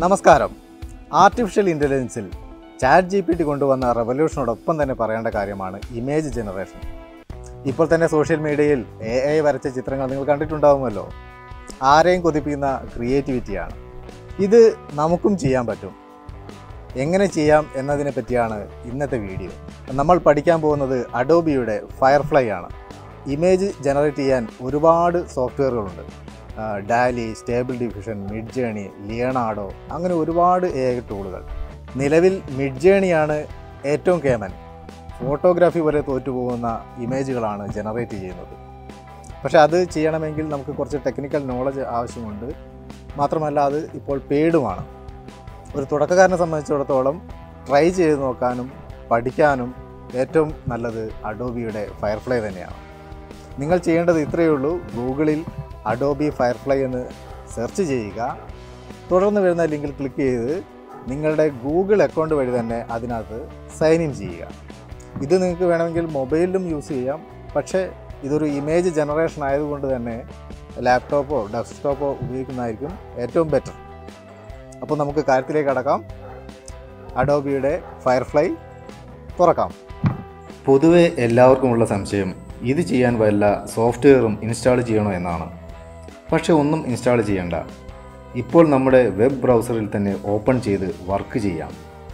നമസ്കാരം ആർട്ടിഫിഷ്യൽ ഇൻ്റലിജൻസിൽ chat G P T കൊണ്ടുവന്ന റെവല്യൂഷനോടൊപ്പം തന്നെ പറയേണ്ട കാര്യമാണ് ഇമേജ് ജനറേഷൻ ഇപ്പോൾ തന്നെ സോഷ്യൽ മീഡിയയിൽ എ ഐ വരച്ച ചിത്രങ്ങൾ നിങ്ങൾ കണ്ടിട്ടുണ്ടാവുമല്ലോ ആരെയും കൊതിപ്പിക്കുന്ന ക്രിയേറ്റിവിറ്റിയാണ് ഇത് നമുക്കും ചെയ്യാൻ പറ്റും എങ്ങനെ ചെയ്യാം എന്നതിനെ പറ്റിയാണ് ഇന്നത്തെ വീഡിയോ നമ്മൾ പഠിക്കാൻ പോകുന്നത് അഡോബിയുടെ ഫയർഫ്ലൈ ആണ് ഇമേജ് ജനറേറ്റ് ചെയ്യാൻ ഒരുപാട് സോഫ്റ്റ്വെയറുകളുണ്ട് DALL E stable diffusion Midjourney Leonardo അങ്ങനെ ഒരുപാട് എ ഐ ടൂളുകൾ നിലവിൽ മിഡ് ജേണിയാണ് ഏറ്റവും കേമൻ ഫോട്ടോഗ്രാഫി വരെ തോറ്റുപോകുന്ന ഇമേജുകളാണ് ജനറേറ്റ് ചെയ്യുന്നത് പക്ഷേ അത് ചെയ്യണമെങ്കിൽ നമുക്ക് കുറച്ച് ടെക്നിക്കൽ നോളജ് ആവശ്യമുണ്ട് മാത്രമല്ല അത് ഇപ്പോൾ പെയ്ഡുമാണ് ഒരു തുടക്കക്കാരനെ സംബന്ധിച്ചിടത്തോളം ട്രൈ ചെയ്ത് നോക്കാനും പഠിക്കാനും ഏറ്റവും നല്ലത് അഡോബിയുടെ ഫയർഫ്ലൈ തന്നെയാണ് നിങ്ങൾ ചെയ്യേണ്ടത് ഇത്രയേ ഉള്ളൂ ഗൂഗിളിൽ അഡോബി ഫയർഫ്ലൈ എന്ന് സെർച്ച് ചെയ്യുക തുടർന്ന് വരുന്ന ലിങ്കിൽ ക്ലിക്ക് ചെയ്ത് നിങ്ങളുടെ ഗൂഗിൾ അക്കൗണ്ട് വഴി തന്നെ അതിനകത്ത് സൈൻ ഇൻ ചെയ്യുക ഇത് നിങ്ങൾക്ക് വേണമെങ്കിൽ മൊബൈലിലും യൂസ് ചെയ്യാം പക്ഷേ ഇതൊരു ഇമേജ് ജനറേഷൻ ആയതുകൊണ്ട് തന്നെ ലാപ്ടോപ്പോ ഡെസ്ക്ടോപ്പോ ഉപയോഗിക്കുന്നതായിരിക്കും ഏറ്റവും ബെറ്റർ അപ്പോൾ നമുക്ക് കാര്യത്തിലേക്ക് കടക്കാം അഡോബിയുടെ ഫയർഫ്ലൈ തുറക്കാം പൊതുവെ എല്ലാവർക്കുമുള്ള സംശയം ഇത് ചെയ്യാൻ വല്ല സോഫ്റ്റ്വെയറും ഇൻസ്റ്റാൾ ചെയ്യണോ എന്നാണ് പക്ഷെ ഒന്നും ഇൻസ്റ്റാൾ ചെയ്യണ്ട ഇപ്പോൾ നമ്മുടെ വെബ് ബ്രൗസറിൽ തന്നെ ഓപ്പൺ ചെയ്ത് വർക്ക് ചെയ്യാം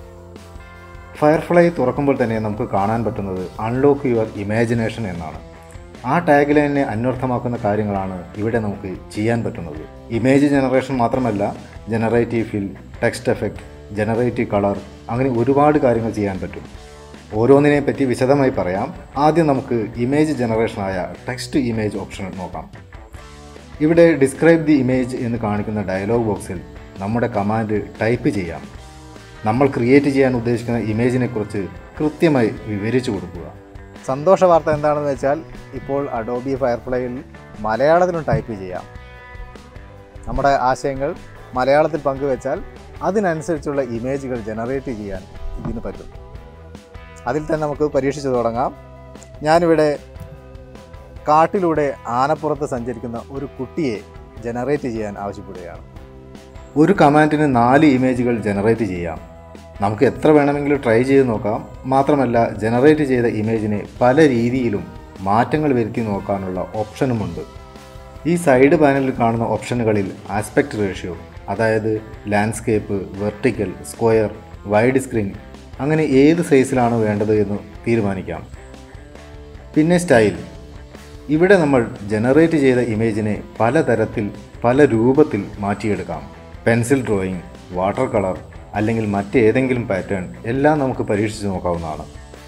ഫയർഫ്ലൈ തുറക്കുമ്പോൾ തന്നെ നമുക്ക് കാണാൻ പറ്റുന്നത് അൺലോക്ക് യുവർ ഇമാജിനേഷൻ എന്നാണ് ആ ടാഗ് ലൈനെ അന്വർത്ഥമാക്കുന്ന കാര്യങ്ങളാണ് ഇവിടെ നമുക്ക് ചെയ്യാൻ പറ്റുന്നത് ഇമേജ് ജനറേഷൻ മാത്രമല്ല generative fill text effect generative colour അങ്ങനെ ഒരുപാട് കാര്യങ്ങൾ ചെയ്യാൻ പറ്റും ഓരോന്നിനെ പറ്റി വിശദമായി പറയാം ആദ്യം നമുക്ക് ഇമേജ് ജനറേഷനായ ടെക്സ്റ്റ് ഇമേജ് ഓപ്ഷൻ നോക്കാം ഇവിടെ ഡിസ്ക്രൈബ് ദി ഇമേജ് എന്ന് കാണിക്കുന്ന ഡയലോഗ് ബോക്സിൽ നമ്മുടെ കമാൻഡ് ടൈപ്പ് ചെയ്യാം നമ്മൾ ക്രിയേറ്റ് ചെയ്യാൻ ഉദ്ദേശിക്കുന്ന ഇമേജിനെ കുറിച്ച് കൃത്യമായി വിവരിച്ചു കൊടുക്കുക സന്തോഷ വാർത്ത എന്താണെന്ന് വെച്ചാൽ ഇപ്പോൾ അഡോബി ഫയർഫ്ലൈയിൽ മലയാളത്തിലും ടൈപ്പ് ചെയ്യാം നമ്മുടെ ആശയങ്ങൾ മലയാളത്തിൽ പങ്കുവെച്ചാൽ അതിനനുസരിച്ചുള്ള ഇമേജുകൾ ജനറേറ്റ് ചെയ്യാൻ ഇതിന് പറ്റും അതിൽ തന്നെ നമുക്ക് പരീക്ഷിച്ച് തുടങ്ങാം ഞാനിവിടെ കാട്ടിലൂടെ ആനപ്പുറത്ത് സഞ്ചരിക്കുന്ന ഒരു കുട്ടിയെ ജനറേറ്റ് ചെയ്യാൻ ആവശ്യപ്പെടുകയാണ് ഒരു കമാൻഡിന് നാല് ഇമേജുകൾ ജനറേറ്റ് ചെയ്യാം നമുക്ക് എത്ര വേണമെങ്കിലും ട്രൈ ചെയ്ത് നോക്കാം മാത്രമല്ല ജനറേറ്റ് ചെയ്ത ഇമേജിനെ പല രീതിയിലും മാറ്റങ്ങൾ വരുത്തി നോക്കാനുള്ള ഓപ്ഷനുമുണ്ട് ഈ സൈഡ് പാനലിൽ കാണുന്ന ഓപ്ഷനുകളിൽ ആസ്പെക്ട് റേഷ്യോ അതായത് landscape vertical square wide screen അങ്ങനെ ഏത് സൈസിലാണ് വേണ്ടത് എന്ന് തീരുമാനിക്കാം പിന്നെ സ്റ്റൈൽ ഇവിടെ നമ്മൾ ജനറേറ്റ് ചെയ്ത ഇമേജിനെ പലതരത്തിൽ പല രൂപത്തിൽ മാറ്റിയെടുക്കാം പെൻസിൽ ഡ്രോയിങ് വാട്ടർ കളർ അല്ലെങ്കിൽ മറ്റേതെങ്കിലും പാറ്റേൺ എല്ലാം നമുക്ക് പരീക്ഷിച്ച് നോക്കാവുന്നതാണ്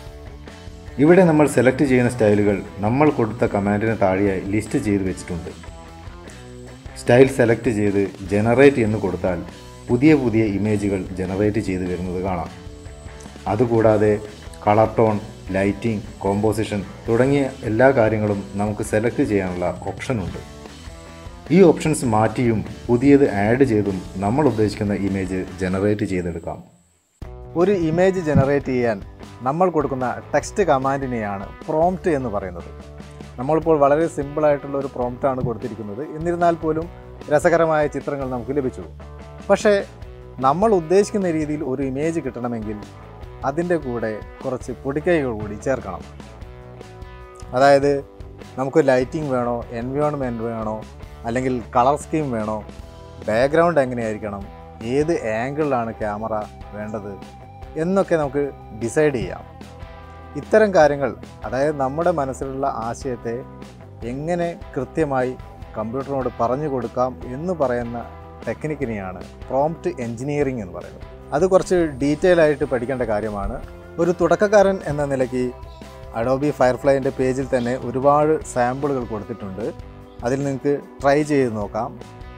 ഇവിടെ നമ്മൾ സെലക്ട് ചെയ്യുന്ന സ്റ്റൈലുകൾ നമ്മൾ കൊടുത്ത കമാൻഡിന് താഴെയായി ലിസ്റ്റ് ചെയ്ത് വെച്ചിട്ടുണ്ട് സ്റ്റൈൽ സെലക്ട് ചെയ്ത് ജനറേറ്റ് എന്ന് കൊടുത്താൽ പുതിയ പുതിയ ഇമേജുകൾ ജനറേറ്റ് ചെയ്ത് വരുന്നത് കാണാം അതുകൂടാതെ കളർ ടോൺ ലൈറ്റിംഗ് കോമ്പോസിഷൻ തുടങ്ങിയ എല്ലാ കാര്യങ്ങളും നമുക്ക് സെലക്ട് ചെയ്യാനുള്ള ഓപ്ഷനുണ്ട് ഈ ഓപ്ഷൻസ് മാറ്റിയും പുതിയത് ആഡ് ചെയ്തും നമ്മൾ ഉദ്ദേശിക്കുന്ന ഇമേജ് ജനറേറ്റ് ചെയ്തെടുക്കാം ഒരു ഇമേജ് ജനറേറ്റ് ചെയ്യാൻ നമ്മൾ കൊടുക്കുന്ന ടെക്സ്റ്റ് കമാൻഡിനെയാണ് പ്രോംപ്റ്റ് എന്ന് പറയുന്നത് നമ്മളിപ്പോൾ വളരെ സിമ്പിളായിട്ടുള്ള ഒരു പ്രോംപ്റ്റാണ് കൊടുത്തിരിക്കുന്നത് എന്നിരുന്നാൽ പോലും രസകരമായ ചിത്രങ്ങൾ നമുക്ക് ലഭിച്ചു പക്ഷേ നമ്മൾ ഉദ്ദേശിക്കുന്ന രീതിയിൽ ഒരു ഇമേജ് കിട്ടണമെങ്കിൽ അതിൻ്റെ കൂടെ കുറച്ച് പൊടിക്കൈകൾ കൂടി ചേർക്കണം അതായത് നമുക്ക് ലൈറ്റിംഗ് വേണോ എൻവയോൺമെൻറ്റ് വേണോ അല്ലെങ്കിൽ കളർ സ്കീം വേണോ ബാക്ക്ഗ്രൗണ്ട് എങ്ങനെയായിരിക്കണം ഏത് ആംഗിളിലാണ് ക്യാമറ വേണ്ടത് എന്നൊക്കെ നമുക്ക് ഡിസൈഡ് ചെയ്യാം ഇത്തരം കാര്യങ്ങൾ അതായത് നമ്മുടെ മനസ്സിലുള്ള ആശയത്തെ എങ്ങനെ കൃത്യമായി കമ്പ്യൂട്ടറിനോട് പറഞ്ഞു കൊടുക്കാം എന്ന് പറയുന്ന ടെക്നിക്കിനെയാണ് പ്രോംപ്റ്റ് എൻജിനീയറിംഗ് എന്ന് പറയുന്നത് അത് കുറച്ച് ഡീറ്റെയിൽ ആയിട്ട് പഠിക്കേണ്ട കാര്യമാണ് ഒരു തുടക്കക്കാരൻ എന്ന നിലയ്ക്ക് അഡോബി ഫയർഫ്ലൈൻ്റെ പേജിൽ തന്നെ ഒരുപാട് സാമ്പിളുകൾ കൊടുത്തിട്ടുണ്ട് അതിൽ നിങ്ങൾക്ക് ട്രൈ ചെയ്ത് നോക്കാം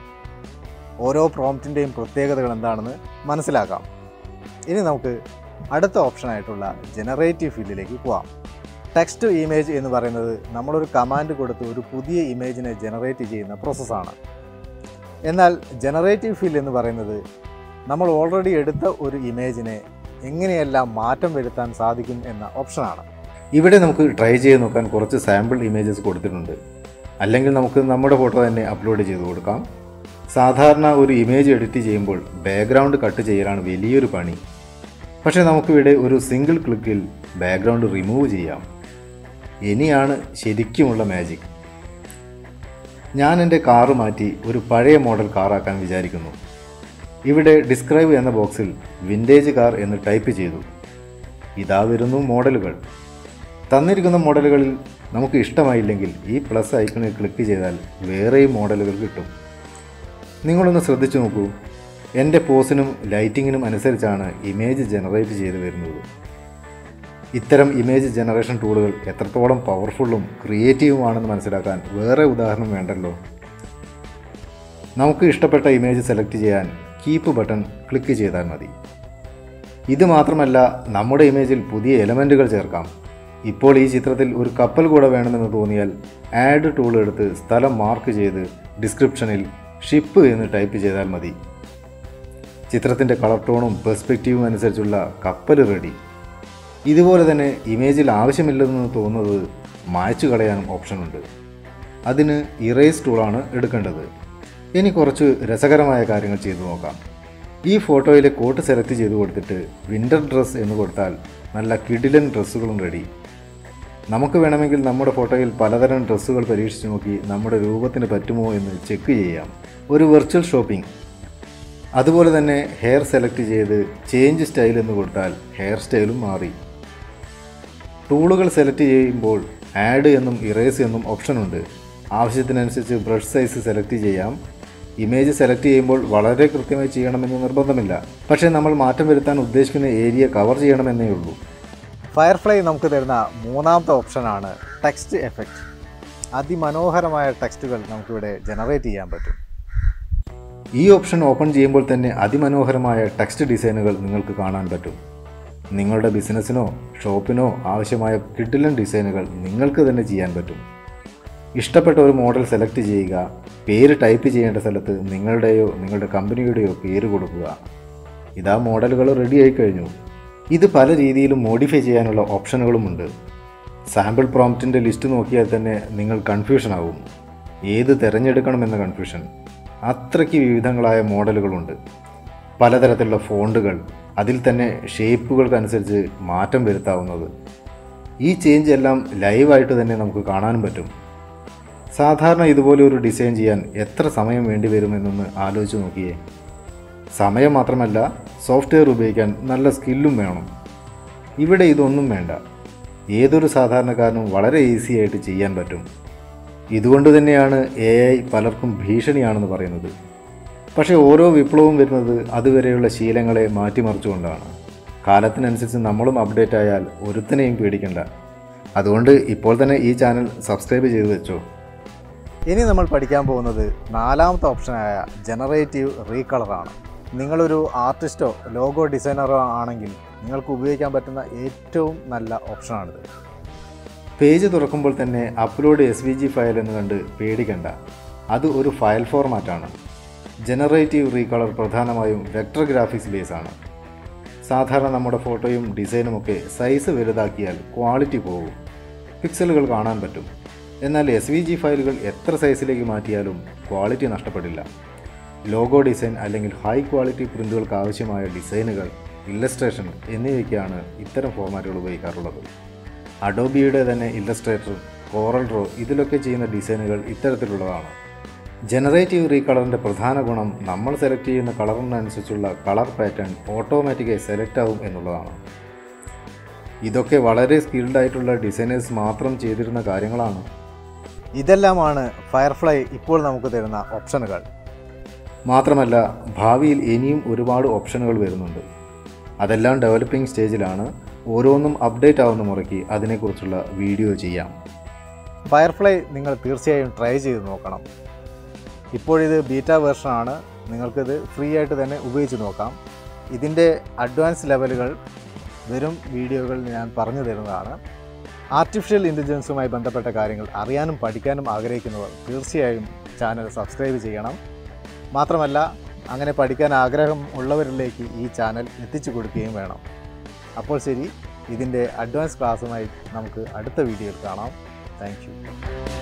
ഓരോ പ്രോംപ്റ്റിൻ്റെയും പ്രത്യേകതകൾ എന്താണെന്ന് മനസ്സിലാക്കാം ഇനി നമുക്ക് അടുത്ത ഓപ്ഷനായിട്ടുള്ള ജനറേറ്റീവ് ഫീൽഡിലേക്ക് പോവാം ടെക്സ്റ്റ് ഇമേജ് എന്ന് പറയുന്നത് നമ്മളൊരു കമാൻഡ് കൊടുത്ത് ഒരു പുതിയ ഇമേജിനെ ജനറേറ്റ് ചെയ്യുന്ന പ്രോസസ്സാണ് എന്നാൽ ജനറേറ്റീവ് ഫീൽഡ് എന്ന് പറയുന്നത് നമ്മൾ ഓൾറെഡി എടുത്ത ഒരു ഇമേജിനെ എങ്ങനെയെല്ലാം മാറ്റം വരുത്താൻ സാധിക്കും എന്ന ഓപ്ഷനാണ് ഇവിടെ നമുക്ക് ട്രൈ ചെയ്ത് നോക്കാൻ കുറച്ച് സാമ്പിൾ ഇമേജസ് കൊടുത്തിട്ടുണ്ട് അല്ലെങ്കിൽ നമുക്ക് നമ്മുടെ ഫോട്ടോ തന്നെ അപ്ലോഡ് ചെയ്ത് കൊടുക്കാം സാധാരണ ഒരു ഇമേജ് എഡിറ്റ് ചെയ്യുമ്പോൾ ബാക്ക്ഗ്രൗണ്ട് കട്ട് ചെയ്യലാണ് വലിയൊരു പണി പക്ഷേ നമുക്കിവിടെ ഒരു സിംഗിൾ ക്ലിക്കിൽ ബാക്ക്ഗ്രൗണ്ട് റിമൂവ് ചെയ്യാം ഇനിയാണ് ശരിക്കുമുള്ള മാജിക് ഞാൻ എൻ്റെ കാറ് മാറ്റി ഒരു പഴയ മോഡൽ കാറാക്കാൻ വിചാരിക്കുന്നു ഇവിടെ ഡിസ്ക്രൈബ് എന്ന ബോക്സിൽ വിൻറ്റേജ് കാർ എന്ന് ടൈപ്പ് ചെയ്തു ഇതാ വരുന്നു മോഡലുകൾ തന്നിരിക്കുന്ന മോഡലുകളിൽ നമുക്ക് ഇഷ്ടമായില്ലെങ്കിൽ ഈ പ്ലസ് ഐക്കണിൽ ക്ലിക്ക് ചെയ്താൽ വേറെയും മോഡലുകൾ കിട്ടും നിങ്ങളൊന്ന് ശ്രദ്ധിച്ചു നോക്കൂ എൻ്റെ പോസിനും ലൈറ്റിങ്ങിനും അനുസരിച്ചാണ് ഇമേജ് ജനറേറ്റ് ചെയ്ത് വരുന്നത് ഇത്തരം ഇമേജ് ജനറേഷൻ ടൂളുകൾ എത്രത്തോളം പവർഫുള്ളും ക്രിയേറ്റീവുമാണെന്ന് മനസ്സിലാക്കാൻ വേറെ ഉദാഹരണം വേണ്ടല്ലോ നമുക്ക് ഇഷ്ടപ്പെട്ട ഇമേജ് സെലക്ട് ചെയ്യാൻ കീപ്പ് ബട്ടൺ ക്ലിക്ക് ചെയ്താൽ മതി ഇത് മാത്രമല്ല നമ്മുടെ ഇമേജിൽ പുതിയ എലമെൻറ്റുകൾ ചേർക്കാം ഇപ്പോൾ ഈ ചിത്രത്തിൽ ഒരു കപ്പൽ കൂടെ വേണമെന്ന് തോന്നിയാൽ ആഡ് ടൂൾ എടുത്ത് സ്ഥലം മാർക്ക് ചെയ്ത് ഡിസ്ക്രിപ്ഷനിൽ ഷിപ്പ് എന്ന് ടൈപ്പ് ചെയ്താൽ മതി ചിത്രത്തിൻ്റെ കളർ ടോണും പെർസ്പെക്റ്റീവും അനുസരിച്ചുള്ള കപ്പൽ റെഡി ഇതുപോലെ തന്നെ ഇമേജിൽ ആവശ്യമില്ലെന്ന് തോന്നുന്നത് മായ്ച്ചു കളയാനും ഓപ്ഷനുണ്ട് അതിന് ഇറേസ് ടൂളാണ് എടുക്കേണ്ടത് ഇനി കുറച്ച് രസകരമായ കാര്യങ്ങൾ ചെയ്തു നോക്കാം ഈ ഫോട്ടോയിലെ കോട്ട് സെലക്ട് ചെയ്ത് കൊടുത്തിട്ട് വിൻ്റർ ഡ്രസ്സ് എന്ന് കൊടുത്താൽ നല്ല കിടിലൻ ഡ്രസ്സുകളും റെഡി നമുക്ക് വേണമെങ്കിൽ നമ്മുടെ ഫോട്ടോയിൽ പലതരം ഡ്രസ്സുകൾ പരീക്ഷിച്ച് നോക്കി നമ്മുടെ രൂപത്തിന് പറ്റുമോ എന്ന് ചെക്ക് ചെയ്യാം ഒരു വെർച്വൽ ഷോപ്പിംഗ് അതുപോലെ തന്നെ ഹെയർ സെലക്ട് ചെയ്ത് ചേഞ്ച് സ്റ്റൈൽ എന്ന് കൊടുത്താൽ ഹെയർ സ്റ്റൈലും മാറി ടൂളുകൾ സെലക്ട് ചെയ്യുമ്പോൾ ആഡ് എന്നും ഇറേസ് എന്നും ഓപ്ഷനുണ്ട് ആവശ്യത്തിനനുസരിച്ച് ബ്രഷ് സൈസ് സെലക്ട് ചെയ്യാം ഇമേജ് സെലക്ട് ചെയ്യുമ്പോൾ വളരെ കൃത്യമായി ചെയ്യണമെന്ന് നിർബന്ധമില്ല പക്ഷേ നമ്മൾ മാറ്റം വരുത്താൻ ഉദ്ദേശിക്കുന്ന ഏരിയ കവർ ചെയ്യണമെന്നേ ഉള്ളൂ ഫയർഫ്ലൈ നമുക്ക് തരുന്ന മൂന്നാമത്തെ ഓപ്ഷനാണ് ടെക്സ്റ്റ് എഫക്റ്റ് അതിമനോഹരമായ ടെക്സ്റ്റുകൾ നമുക്കിവിടെ ജനറേറ്റ് ചെയ്യാൻ പറ്റും ഈ ഓപ്ഷൻ ഓപ്പൺ ചെയ്യുമ്പോൾ തന്നെ അതിമനോഹരമായ ടെക്സ്റ്റ് ഡിസൈനുകൾ നിങ്ങൾക്ക് കാണാൻ പറ്റും നിങ്ങളുടെ ബിസിനസ്സിനോ ഷോപ്പിനോ ആവശ്യമായ കിഡിലൻ ഡിസൈനുകൾ നിങ്ങൾക്ക് തന്നെ ചെയ്യാൻ പറ്റും ഇഷ്ടപ്പെട്ട ഒരു മോഡൽ സെലക്ട് ചെയ്യുക പേര് ടൈപ്പ് ചെയ്യേണ്ട സ്ഥലത്ത് നിങ്ങളുടെയോ നിങ്ങളുടെ കമ്പനിയുടെയോ പേര് കൊടുക്കുക ഇതാ മോഡലുകൾ റെഡി ആയി കഴിഞ്ഞു ഇത് പല രീതിയിലും മോഡിഫൈ ചെയ്യാനുള്ള ഓപ്ഷനുകളുമുണ്ട് സാമ്പിൾ പ്രോംപ്റ്റിൻ്റെ ലിസ്റ്റ് നോക്കിയാൽ തന്നെ നിങ്ങൾ കൺഫ്യൂഷൻ ആവും ഏത് തിരഞ്ഞെടുക്കണമെന്ന കൺഫ്യൂഷൻ അത്രയ്ക്ക് വിവിധങ്ങളായ മോഡലുകളുണ്ട് പലതരത്തിലുള്ള ഫോണ്ടുകൾ അതിൽ തന്നെ ഷേപ്പുകൾക്കനുസരിച്ച് മാറ്റം വരുത്താവുന്നത് ഈ ചേഞ്ച് എല്ലാം ലൈവായിട്ട് തന്നെ നമുക്ക് കാണാനും പറ്റും സാധാരണ ഇതുപോലെ ഒരു ഡിസൈൻ ചെയ്യാൻ എത്ര സമയം വേണ്ടി വരുമെന്നൊന്ന് ആലോചിച്ച് നോക്കിയേ സമയം മാത്രമല്ല സോഫ്റ്റ്വെയർ ഉപയോഗിക്കാൻ നല്ല സ്കില്ലും വേണം ഇവിടെ ഇതൊന്നും വേണ്ട ഏതൊരു സാധാരണക്കാരനും വളരെ ഈസി ആയിട്ട് ചെയ്യാൻ പറ്റും ഇതുകൊണ്ട് തന്നെയാണ് എ ഐ പലർക്കും ഭീഷണിയാണെന്ന് പറയുന്നത് പക്ഷേ ഓരോ വിപ്ലവവും വരുന്നത് അതുവരെയുള്ള ശീലങ്ങളെ മാറ്റിമറിച്ചുകൊണ്ടാണ് കാലത്തിനനുസരിച്ച് നമ്മളും അപ്ഡേറ്റ് ആയാൽ ഒരുത്തനെയും പേടിക്കണ്ട അതുകൊണ്ട് ഇപ്പോൾ തന്നെ ഈ ചാനൽ സബ്സ്ക്രൈബ് ചെയ്ത് വെച്ചോ ഇനി നമ്മൾ പഠിക്കാൻ പോകുന്നത് നാലാമത്തെ ഓപ്ഷനായ ജനറേറ്റീവ് റീകളറാണ് നിങ്ങളൊരു ആർട്ടിസ്റ്റോ ലോഗോ ഡിസൈനറോ ആണെങ്കിൽ നിങ്ങൾക്ക് ഉപയോഗിക്കാൻ പറ്റുന്ന ഏറ്റവും നല്ല ഓപ്ഷനാണിത് പേജ് തുറക്കുമ്പോൾ തന്നെ upload S V G file എന്ന് കണ്ട് പേടിക്കണ്ട അത് ഒരു ഫയൽ ഫോർമാറ്റാണ് ജനറേറ്റീവ് റീകളർ പ്രധാനമായും വെക്ടർ ഗ്രാഫിക്സ് ബേസ് ആണ് സാധാരണ നമ്മുടെ ഫോട്ടോയും ഡിസൈനും ഒക്കെ സൈസ് വലുതാക്കിയാൽ ക്വാളിറ്റി പോകും പിക്സലുകൾ കാണാൻ പറ്റും എന്നാൽ എസ് വി ജി ഫയലുകൾ എത്ര സൈസിലേക്ക് മാറ്റിയാലും ക്വാളിറ്റി നഷ്ടപ്പെടില്ല ലോഗോ ഡിസൈൻ അല്ലെങ്കിൽ ഹൈ ക്വാളിറ്റി പ്രിൻ്റുകൾക്ക് ആവശ്യമായ ഡിസൈനുകൾ ഇല്ലസ്ട്രേഷൻ എന്നിവയ്ക്കാണ് ഇത്തരം ഫോർമാറ്റുകൾ ഉപയോഗിക്കാറുള്ളത് അഡോബിയുടെ തന്നെ ഇല്ലസ്ട്രേറ്റർ കോറൽ ഡ്രോ ഇതിലൊക്കെ ചെയ്യുന്ന ഡിസൈനുകൾ ഇത്തരത്തിലുള്ളതാണ് ജനറേറ്റീവ് റീകളറിൻ്റെ പ്രധാന ഗുണം നമ്മൾ സെലക്ട് ചെയ്യുന്ന കളറിനനുസരിച്ചുള്ള കളർ പാറ്റേൺ ഓട്ടോമാറ്റിക്കായി സെലക്ട് ആവും എന്നുള്ളതാണ് ഇതൊക്കെ വളരെ സ്കിൽഡ് ആയിട്ടുള്ള ഡിസൈനേഴ്സ് മാത്രം ചെയ്തിരുന്ന കാര്യങ്ങളാണ് ഇതെല്ലാമാണ് ഫയർഫ്ലൈ ഇപ്പോൾ നമുക്ക് തരുന്ന ഓപ്ഷനുകൾ മാത്രമല്ല ഭാവിയിൽ ഇനിയും ഒരുപാട് ഓപ്ഷനുകൾ വരുന്നുണ്ട് അതെല്ലാം ഡെവലപ്പിംഗ് സ്റ്റേജിലാണ് ഓരോന്നും അപ്ഡേറ്റ് ആവുന്ന മുറയ്ക്ക് അതിനെക്കുറിച്ചുള്ള വീഡിയോ ചെയ്യാം ഫയർഫ്ലൈ നിങ്ങൾ തീർച്ചയായും ട്രൈ ചെയ്ത് നോക്കണം ഇപ്പോഴിത് ബീറ്റ വേർഷനാണ് നിങ്ങൾക്കിത് ഫ്രീ ആയിട്ട് തന്നെ ഉപയോഗിച്ച് നോക്കാം ഇതിൻ്റെ അഡ്വാൻസ് ലെവലുകൾ വരും വീഡിയോകൾ ഞാൻ പറഞ്ഞു തരുന്നതാണ് ആർട്ടിഫിഷ്യൽ ഇൻ്റലിജൻസുമായി ബന്ധപ്പെട്ട കാര്യങ്ങൾ അറിയാനും പഠിക്കാനും ആഗ്രഹിക്കുന്നവർ തീർച്ചയായും ചാനൽ സബ്സ്ക്രൈബ് ചെയ്യണം മാത്രമല്ല അങ്ങനെ പഠിക്കാൻ ആഗ്രഹം ഉള്ളവരിലേക്ക് ഈ ചാനൽ എത്തിച്ചു കൊടുക്കുകയും വേണം അപ്പോൾ ശരി ഇതിൻ്റെ അഡ്വാൻസ് ക്ലാസ്സുമായി നമുക്ക് അടുത്ത വീഡിയോയിൽ കാണാം താങ്ക് യു